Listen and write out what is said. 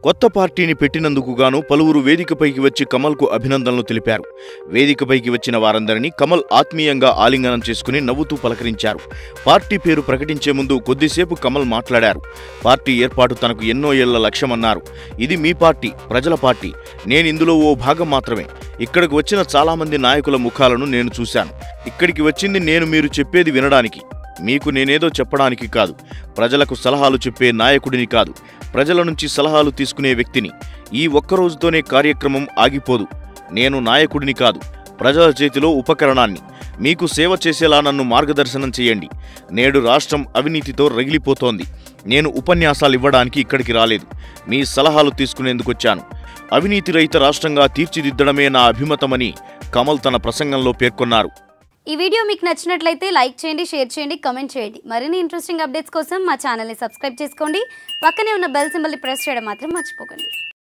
కొత్త పార్టీని పెట్టినందుకు గాను పలువురు వేదికపైకి వచ్చి కమల్కు అభినందనలు తెలిపారు వేదికపైకి వచ్చిన వారందరినీ కమల్ ఆత్మీయంగా ఆలింగనం చేసుకుని నవ్వుతూ పలకరించారు పార్టీ పేరు ప్రకటించే ముందు కొద్దిసేపు కమల్ మాట్లాడారు పార్టీ ఏర్పాటు తనకు ఎన్నో ఏళ్ల లక్ష్యమన్నారు ఇది మీ పార్టీ ప్రజల పార్టీ నేను ఇందులో ఓ భాగం మాత్రమే ఇక్కడికి వచ్చిన చాలామంది నాయకుల ముఖాలను నేను చూశాను ఇక్కడికి వచ్చింది నేను మీరు చెప్పేది వినడానికి మీకు నేనేదో చెప్పడానికి కాదు ప్రజలకు సలహాలు చెప్పే నాయకుడిని కాదు ప్రజల నుంచి సలహాలు తీసుకునే వ్యక్తిని ఈ ఒక్క రోజుతోనే కార్యక్రమం ఆగిపోదు నేను నాయకుడిని కాదు ప్రజల చేతిలో ఉపకరణాన్ని మీకు సేవ చేసేలా నన్ను మార్గదర్శనం చేయండి నేడు రాష్ట్రం అవినీతితో రగిలిపోతోంది నేను ఉపన్యాసాలు ఇవ్వడానికి ఇక్కడికి రాలేదు మీ సలహాలు తీసుకునేందుకు వచ్చాను అవినీతి రహిత రాష్ట్రంగా తీర్చిదిద్దడమే నా అభిమతమని కమల్ తన ప్రసంగంలో పేర్కొన్నారు ఈ వీడియో మీకు నచ్చినట్లయితే లైక్ చేయండి షేర్ చేయండి కమెంట్ చేయండి మరిన్ని ఇంట్రెస్టింగ్ అప్డేట్స్ కోసం మా ఛానల్ని సబ్స్క్రైబ్ చేసుకోండి పక్కనే ఉన్న బెల్ సింబల్ని ప్రెస్ చేయడం మాత్రం మర్చిపోకండి